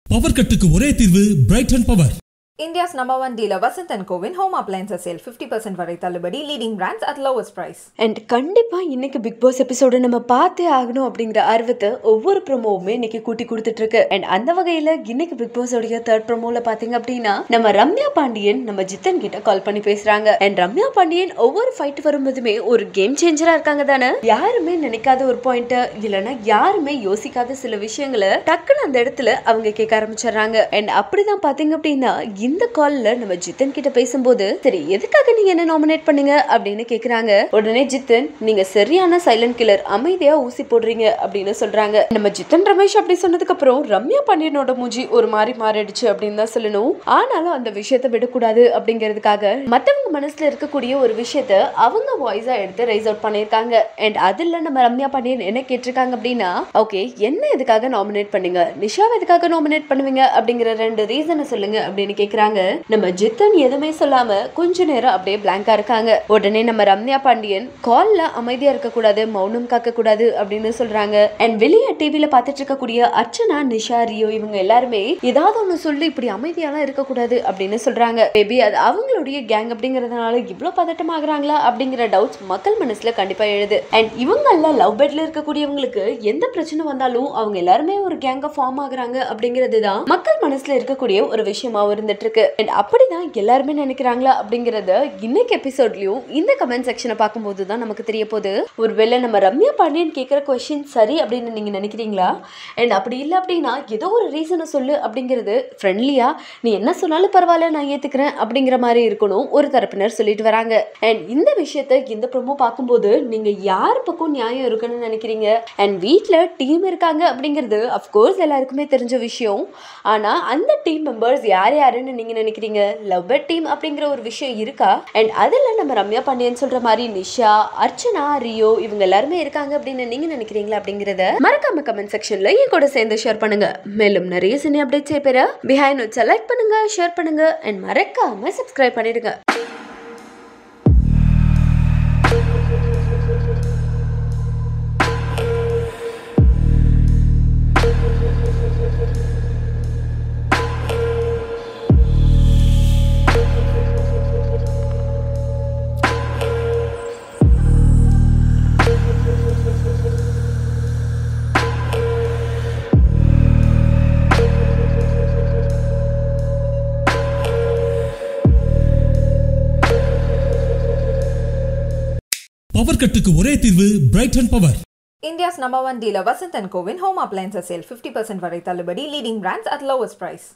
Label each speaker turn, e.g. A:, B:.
A: Power கட்டுக்கு ஒரே தீர்வு Brighton power
B: India's number one dealer Vasant & Co. in home appliances sale 50% வரை தள்ளுபடி leading brands at lowest price.
C: And கண்டிப்பாக இன்னைக்கு பிக் பாஸ் எபிசோட நம்ம பார்த்தே ஆகணும் அப்படிங்கிற ஆர்வத்தை ஒவ்வொரு ப்ரோமோவுமே இன்னைக்கு கூட்டி கொடுத்துட்டு இருக்கு அண்ட் அந்த வகையில் இன்னைக்கு பிக் பாஸோடைய தேர்ட் ப்ரோமோவில் பார்த்தீங்க அப்படின்னா நம்ம ரம்யா பாண்டியன் நம்ம ஜித்தன் கிட்ட கால் பண்ணி பேசுறாங்க அண்ட் ரம்யா பாண்டியன் ஒவ்வொரு ஃபைட் வரும்போதுமே ஒரு கேம் சேஞ்சரா இருக்காங்க தானே யாருமே நினைக்காத ஒரு பாயிண்ட் இல்லைன்னா யாருமே யோசிக்காத சில விஷயங்களை டக்குன்னு அந்த இடத்துல அவங்க கேட்க ஆரம்பிச்சிடுறாங்க அண்ட் அப்படிதான் பாத்தீங்க அப்படின்னா இந்த கால்ல நம்ம ஜித்தன் கிட்ட பேசும்போது சரி எதுக்காக நீங்க என்ன நாமினேட் பண்ணீங்க அப்படின்னு கேக்குறாங்க உடனே ஜித்தன் நீங்க சரியான சைலண்ட் கில்லர் அமைதியா ஊசி போடுறீங்க அப்படின்னு சொல்றாங்க நம்ம ஜித்தன் ரமேஷ் அப்படி சொன்னதுக்கு அப்புறம் ரம்யா பாண்டியனோட மூஞ்சி ஒரு மாதிரி மாறிடுச்சு அப்படின்னு தான் சொல்லணும் ஆனாலும் அந்த விஷயத்தை விடக்கூடாது அப்படிங்கிறதுக்காக மத்தவங்க மனசுல இருக்கக்கூடிய ஒரு விஷயத்த அவங்க வாய்ஸா எடுத்து ரைஸ் அவுட் பண்ணியிருக்காங்க அண்ட் அதுல நம்ம ரம்யா பாண்டியன் என்ன கேட்டிருக்காங்க அப்படின்னா ஓகே என்ன எதுக்காக நாமினேட் பண்ணீங்க நிஷாவை எதுக்காக நாமினேட் பண்ணுவீங்க அப்படிங்கிற ரெண்டு ரீசனை சொல்லுங்க அப்படின்னு கேக்குறாங்க நம்ம ஜித்தன் எதுவுமே சொல்லாம கொஞ்ச நேரம் அப்படியே பிளாங்கா இருக்காங்க உடனே நம்ம ரம்யா பாண்டியன் கால்ல அமைதியா இருக்க கூடாது மௌனம் காக்க கூடாது அப்படின்னு சொல்றாங்க அண்ட் வெளியே டிவில பாத்துட்டு இருக்கக்கூடிய அர்ச்சனா நிஷா ரியோ இவங்க எல்லாருமே ஏதாவது ஒண்ணு சொல்லி இப்படி அமைதியாலாம் இருக்கக்கூடாது அப்படின்னு சொல்றாங்க மேபி அது அவங்களுடைய கேங் அப்படிங்கறதுனால இவ்வளவு பதட்டமாகறாங்களா அப்படிங்கிற டவுட்ஸ் மக்கள் மனசுல கண்டிப்பா எழுது அண்ட் இவங்கள லவ் பெட்ல இருக்கக்கூடியவங்களுக்கு எந்த பிரச்சனை வந்தாலும் அவங்க எல்லாருமே ஒரு கேங்க ஃபார்ம் ஆகுறாங்க அப்படிங்கிறது தான் மக்கள் மனசுல இருக்கக்கூடிய ஒரு விஷயமா இருந்துட்டு இருக்கு அண்ட் அப்படிதான் எல்லாருமே நினைக்கிறாங்களா அப்படிங்கறத இன்னைக்கு எபிசோட்லயும் இந்த கமெண்ட் செக்ஷனை பார்க்கும்போது தான் நமக்கு தெரிய போகுது ஒருவேளை நம்ம ரம்யா பாண்டியன் கேட்குற கொஸ்டின் சரி அப்படின்னு நீங்க நினைக்கிறீங்களா அண்ட் அப்படி இல்லை அப்படின்னா ஏதோ ஒரு ரீசனை சொல்லு அப்படிங்கிறது ஃப்ரெண்ட்லியா நீ என்ன சொன்னாலும் பரவாயில்ல நான் ஏத்துக்கிறேன் அப்படிங்கிற மாதிரி இருக்கணும் ஒரு தரப்பினர் சொல்லிட்டு வராங்க அண்ட் இந்த விஷயத்த இந்த ப்ரோமோ பார்க்கும்போது நீங்க யார் பக்கம் நியாயம் இருக்குன்னு நினைக்கிறீங்க அண்ட் வீட்டில் டீம் இருக்காங்க அப்படிங்கிறது அஃப்கோர்ஸ் எல்லாருக்குமே தெரிஞ்ச விஷயம் ஆனா அந்த டீம் மெம்பர்ஸ் யார் யாருன்னு நீங்க நினைக்கிறீங்க லவ் பெட் டீம் அப்படிங்கிற ஒரு விஷயம் இருக்கா அண்ட் அதில் நம்ம ரம்யா பாண்டியன் சொல்ற மாதிரி நிஷா அர்ச்சனா ரியோ இவங்க எல்லாருமே இருக்காங்க அப்படின்னு நீங்க நினைக்கிறீங்களா அப்படிங்கிறத மறக்காம கமெண்ட் செக்ஷன்ல என் கூட சேர்ந்து ஷேர் பண்ணுங்க மேலும் நிறைய சினி அப்டேட்ஸ் பெற பிஹைண்ட் செலக்ட் பண்ணுங்க ஷேர் பண்ணுங்க அண்ட் மறக்காம சப்ஸ்கிரைப் பண்ணிடுங்க
A: பவர் கட்டுக்கு ஒரே தீர்வு Brighton power
B: India's number one dealer Vasant & Co. in home appliances sale 50% வரை தள்ளுபடி leading brands at lowest price.